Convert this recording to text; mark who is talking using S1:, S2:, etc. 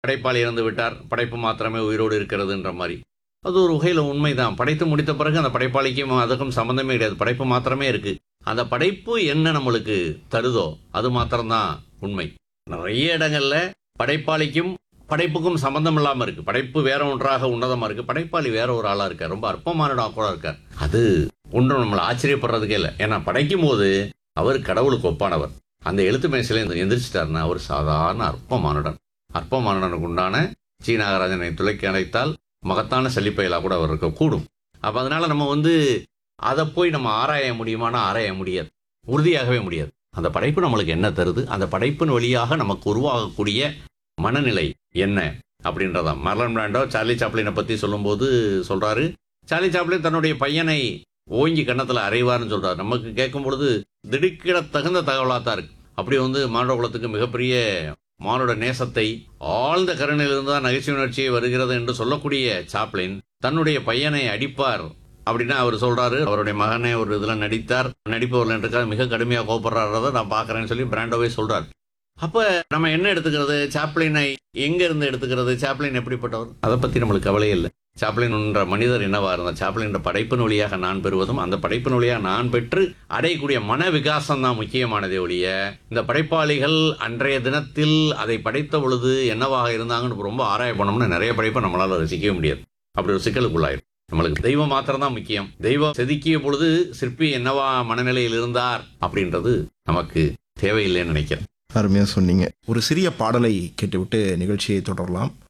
S1: படைப்பாளி இறந்து விட்டார் படைப்பு மாத்திரமே உயிரோடு இருக்கிறதுன்ற மாதிரி அது ஒரு வகையில் உண்மைதான் படைத்து முடித்த பிறகு அந்த படைப்பாளிக்கும் அதுக்கும் சம்மந்தமே கிடையாது படைப்பு மாத்திரமே இருக்கு அந்த படைப்பு என்ன நம்மளுக்கு தருதோ அது மாத்திரம்தான் உண்மை நிறைய இடங்கள்ல படைப்பாளிக்கும் படைப்புக்கும் சம்பந்தம் இல்லாம இருக்கு படைப்பு வேற ஒன்றாக உன்னதமா இருக்கு படைப்பாளி வேற ஒரு ஆளா இருக்கார் ரொம்ப அற்பமானடா கூட இருக்கார் அது ஒன்றும் நம்மளை ஆச்சரியப்படுறதுக்கே இல்லை ஏன்னா படைக்கும் போது அவர் கடவுளுக்கு ஒப்பானவர் அந்த எழுத்து மேசையில எந்திரிச்சிட்டாருன்னா அவர் சாதாரண அற்பமானுடன் அற்பமானுடனுக்கு உண்டான சி நாகராஜனை துளைக்கி அழைத்தால் மகத்தான செழிப்பயலா கூட அவர் இருக்கக்கூடும் அப்ப அதனால நம்ம வந்து அதை போய் நம்ம ஆராய முடியுமானா ஆராய முடியாது உறுதியாகவே முடியாது அந்த படைப்பு நம்மளுக்கு என்ன தருது அந்த படைப்பின் வழியாக நமக்கு உருவாகக்கூடிய மனநிலை என்ன அப்படின்றதான் மர்லன் பிராண்டோ சார்லி சாப்ளினை பத்தி சொல்லும்போது சொல்றாரு சார்லி சாப்ளின் தன்னுடைய பையனை ஓங்கி கன்னத்துல அறைவார்னு சொல்றாரு நமக்கு கேட்கும் பொழுது திடுக்கிட தகுந்த தகவலாக தான் இருக்கு அப்படி வந்து மானுட குலத்துக்கு மிகப்பெரிய மானுட நேசத்தை ஆழ்ந்த கருணையிலிருந்து தான் நகைச்சுவை உணர்ச்சியை வருகிறது என்று சொல்லக்கூடிய சாப்ளின் தன்னுடைய பையனை அடிப்பார் அப்படின்னா அவர் சொல்றாரு அவருடைய மகனே ஒரு இதுல நடித்தார் நடிப்பவர்கள் என்றுக்காக மிக கடுமையாக கோபப்படுறாரத நான் பார்க்கறேன்னு சொல்லி பிராண்டோவே சொல்றாரு அப்ப நம்ம என்ன எடுத்துக்கிறது சாப்ளினை எங்க இருந்து எடுத்துக்கிறது சாப்ளின் எப்படிப்பட்டவர் அதை பத்தி நம்மளுக்கு கவலையே இல்லை சாப்ளின் என்ற மனிதர் என்னவா இருந்தார் சாப்ளின் என்ற படைப்பின் வழியாக நான் பெறுவதும் அந்த படைப்பின் வழியாக நான் பெற்று அடையக்கூடிய மன விகாசம் தான் முக்கியமானதே ஒழிய இந்த படைப்பாளிகள் அன்றைய தினத்தில் அதை படைத்த பொழுது என்னவாக இருந்தாங்கன்னு ரொம்ப ஆராய பண்ணோம்னா நிறைய படைப்பை நம்மளால ரசிக்கவே முடியாது அப்படி ஒரு சிக்கலுக்குள்ளாயிரும் நம்மளுக்கு தெய்வம் மாத்திரம் தான் முக்கியம் தெய்வம் செதுக்கிய பொழுது சிற்பி என்னவா மனநிலையில் இருந்தார் அப்படின்றது நமக்கு தேவையில்லைன்னு நினைக்கிறேன்
S2: அருமையாக சொன்னீங்க ஒரு சிறிய பாடலை கேட்டுவிட்டு நிகழ்ச்சியை தொடரலாம்